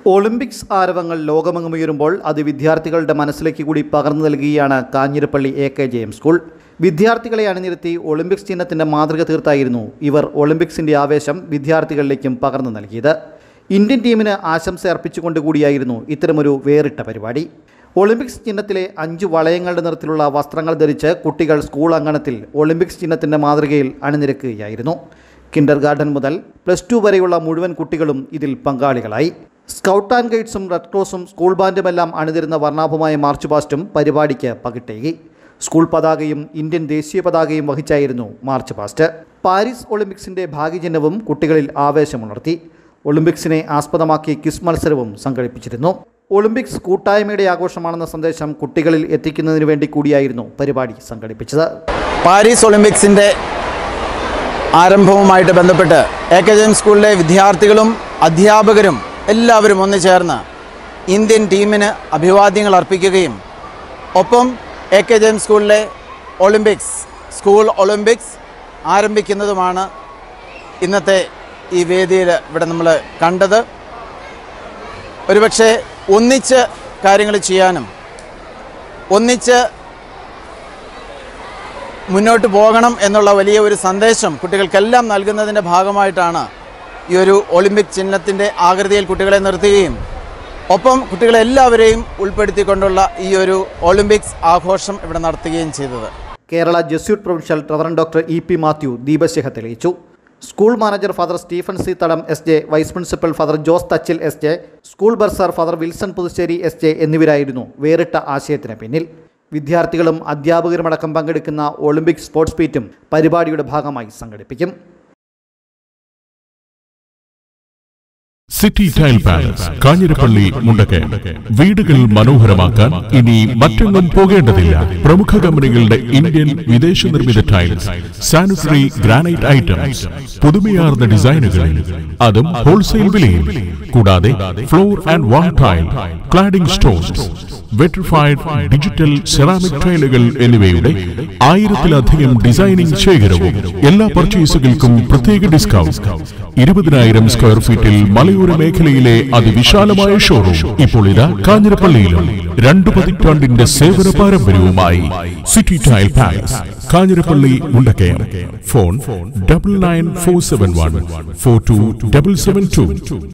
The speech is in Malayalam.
ഒളിമ്പിക്സ് ആരവങ്ങൾ ലോകമെങ്ങുമുയരുമ്പോൾ അത് വിദ്യാർത്ഥികളുടെ മനസ്സിലേക്ക് കൂടി പകർന്നു നൽകുകയാണ് Kanjirappally A K J M school വിദ്യാർത്ഥികളെ അണിനിരത്തി ഒളിമ്പിക്സ് ചിഹ്നത്തിൻ്റെ മാതൃക തീർത്തായിരുന്നു ഇവർ ഒളിമ്പിക്സിൻ്റെ ആവേശം വിദ്യാർത്ഥികളിലേക്കും പകർന്നു നൽകിയത് ഇന്ത്യൻ ടീമിന് ആശംസ അർപ്പിച്ചുകൊണ്ട് കൂടിയായിരുന്നു ഇത്തരമൊരു വേറിട്ട പരിപാടി ഒളിമ്പിക്സ് ചിഹ്നത്തിലെ അഞ്ച് വളയങ്ങളുടെ നിറത്തിലുള്ള വസ്ത്രങ്ങൾ ധരിച്ച് കുട്ടികൾ സ്കൂൾ അങ്കണത്തിൽ ഒളിമ്പിക്സ് ചിഹ്നത്തിൻ്റെ മാതൃകയിൽ അണിനിരക്കുകയായിരുന്നു കിൻഡർ ഗാർഡൻ മുതൽ പ്ലസ് ടു വരെയുള്ള മുഴുവൻ കുട്ടികളും ഇതിൽ പങ്കാളികളായി സ്കൗട്ട് ആൻഡ് ഗൈഡ്സും റെഡ് ക്രോസും സ്കൂൾ ബാൻഡുമെല്ലാം അണിനിരുന്ന വർണ്ണാഭമായ മാർച്ച് പാസ്റ്റും പരിപാടിക്ക് പകിട്ടേകി സ്കൂൾ പതാകയും ഇന്ത്യൻ ദേശീയ പതാകയും വഹിച്ചായിരുന്നു മാർച്ച് പാസ്റ്റ് പാരീസ് ഒളിമ്പിക്സിന്റെ ഭാഗ്യചിഹ്നവും കുട്ടികളിൽ ആവേശമുണർത്തി ഒളിമ്പിക്സിനെ ആസ്പദമാക്കി ക്വിസ് മത്സരവും സംഘടിപ്പിച്ചിരുന്നു ഒളിമ്പിക്സ് കൂട്ടായ്മയുടെ ആഘോഷമാണെന്ന സന്ദേശം കുട്ടികളിൽ എത്തിക്കുന്നതിന് വേണ്ടി കൂടിയായിരുന്നു പരിപാടി സംഘടിപ്പിച്ചത് പാരീസ് ഒളിമ്പിക്സിൻ്റെ ആരംഭവുമായിട്ട് ബന്ധപ്പെട്ട് എ കെ ജെ എം സ്കൂളിലെ വിദ്യാർത്ഥികളും അധ്യാപകരും എല്ലാവരും ഒന്നു ചേർന്ന് ഇന്ത്യൻ ടീമിന് അഭിവാദ്യങ്ങൾ അർപ്പിക്കുകയും ഒപ്പം എ കെ ജെ എം സ്കൂളിലെ ഒളിമ്പിക്സ് സ്കൂൾ ഒളിമ്പിക്സ് ആരംഭിക്കുന്നതുമാണ് ഇന്നത്തെ ഈ വേദിയിൽ ഇവിടെ നമ്മൾ കണ്ടത് ഒരുപക്ഷെ ഒന്നിച്ച് കാര്യങ്ങൾ ചെയ്യാനും ഒന്നിച്ച് മുന്നോട്ട് പോകണം എന്നുള്ള വലിയ ഒരു സന്ദേശം കുട്ടികൾക്കെല്ലാം നൽകുന്നതിൻ്റെ ഭാഗമായിട്ടാണ് ഈ ഒരു ഒളിമ്പിക് ചിഹ്നത്തിൻ്റെ ആകൃതിയിൽ കുട്ടികളെ നിർത്തുകയും ഒപ്പം കുട്ടികളെല്ലാവരെയും ഉൾപ്പെടുത്തിക്കൊണ്ടുള്ള ഈ ഒരു ഒളിമ്പിക്സ് ആഘോഷം ഇവിടെ നടത്തുകയും ചെയ്തത് Kerala Jesuit provincial reverend doctor E P Mathew ദീപശിഖ തെളിയിച്ചു school manager father Stephen C Thadam S J vice principal father Jose Thachil S J school bursar father Wilson Puthussery S J എന്നിവരായിരുന്നു വേറിട്ട ആശയത്തിന് പിന്നിൽ വിദ്യാർത്ഥികളും അധ്യാപകരുമടക്കം പങ്കെടുക്കുന്ന ഒളിമ്പിക് സ്പോർട്സ് മീറ്റും പരിപാടിയുടെ ഭാഗമായി സംഘടിപ്പിക്കും city tile palace Kanjirappally Mundakayam വീടുകൾ മനോഹരമാക്കാൻ ഇനി മറ്റെങ്ങും പോകേണ്ടതില്ല പ്രമുഖ കമ്പനികളുടെ ഇന്ത്യൻ വിദേശ നിർമ്മിത ടൈൽസ് സാനിറ്ററി ഗ്രാനൈറ്റ് ഐറ്റംസ് പുതുമയാർന്ന ഡിസൈനുകളിൽ അതും ഹോൾസെയിൽ വിലയിൽ കൂടാതെ floor and wall tile cladding stones vitrified digital ceramic ടൈലുകൾ എന്നിവയുടെ ആയിരത്തിലധികം ഡിസൈനിംഗ് ശേഖരവും എല്ലാ പർച്ചേസുകൾക്കും പ്രത്യേക ഡിസ്കൗണ്ട് ഇരുപതിനായിരം സ്ക്വയർ ഫീറ്റിൽ മലയോര മേഖലയിലെ അതിവിശാലമായ ഷോറൂം ഇപ്പോൾ ഇതാ കാഞ്ഞിരപ്പള്ളിയിലും രണ്ടു പതിറ്റാണ്ടിന്റെ സേവന പാരമ്പര്യവുമായി city tile palace Kanjirappally Mundakayam phone double nine four seven one four two double seven to